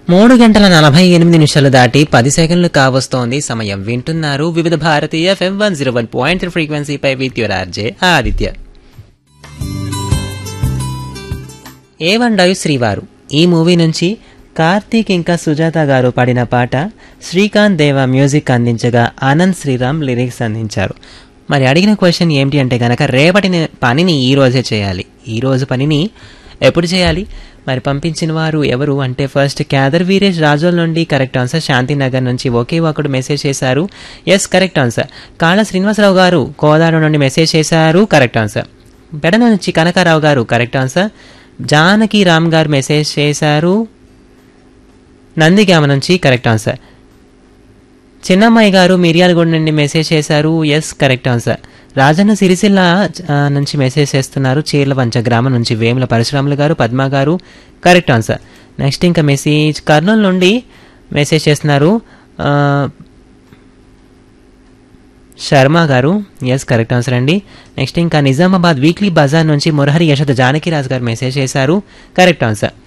మూడు గంటల నలభై ఎనిమిది నిమిషాలు దాటి పది సెకండ్లు కావస్తోంది సమయం వింటున్నారు Vividh Bharati FM one zero one point ఫ్రీక్వెన్సీపై with your RJ Aditya Evandoi Srivaru ఈ మూవీ నుంచి కార్తీక్ ఇంకా సుజాత గారు పాడిన పాట శ్రీకాంత్ దేవ మ్యూజిక్ అందించగా ఆనంద్ శ్రీరామ్ లిరిక్స్ అందించారు మరి అడిగిన క్వశ్చన్ ఏమిటి అంటే కనుక రేపటి ని- పనిని ఈ రోజే చేయాలి ఈ రోజు పనిని ఎప్పుడు చేయాలి మరి పంపించిన వారు ఎవరు అంటే ఫస్ట్ క్యాదర్ వీరేష్ రాజోల్ నుండి కరెక్ట్ ఆన్సర్ శాంతినగర్ నుంచి ఒకే ఒకడు మెసేజ్ చేశారు ఎస్ కరెక్ట్ ఆన్సర్ కాళ్ళ శ్రీనివాసరావు గారు కోదాడ నుండి మెసేజ్ చేశారు కరెక్ట్ ఆన్సర్ పెడన నుంచి కనకారావు గారు కరెక్ట్ ఆన్సర్ జానకి రామ్ గారు మెసేజ్ చేశారు నందిగామ నుంచి కరెక్ట్ ఆన్సర్ చిన్నమ్మాయి గారు మిర్యాలగూడ నుండి మెసేజ్ చేశారు yes correct answer Rajanna Sircilla ఆ, నుంచి మెసేజ్ చేస్తున్నారు చీర్లవంచ గ్రామం నుంచి వేముల పరశురాములు గారు పద్మ గారు కరెక్ట్ ఆన్సర్ నెక్స్ట్ ఇంకా మెసేజ్ కర్నూలు నుండి మెసేజ్ చేస్తున్నారు ఆ, శర్మ గారు ఎస్ కరెక్ట్ ఆన్సర్ అండి నెక్స్ట్ ఇంకా నిజామాబాద్ వీక్లీ బజార్ నుంచి మురహరి యశోద జానకిరాజ్ గారు మెసేజ్ చేశారు కరెక్ట్ ఆన్సర్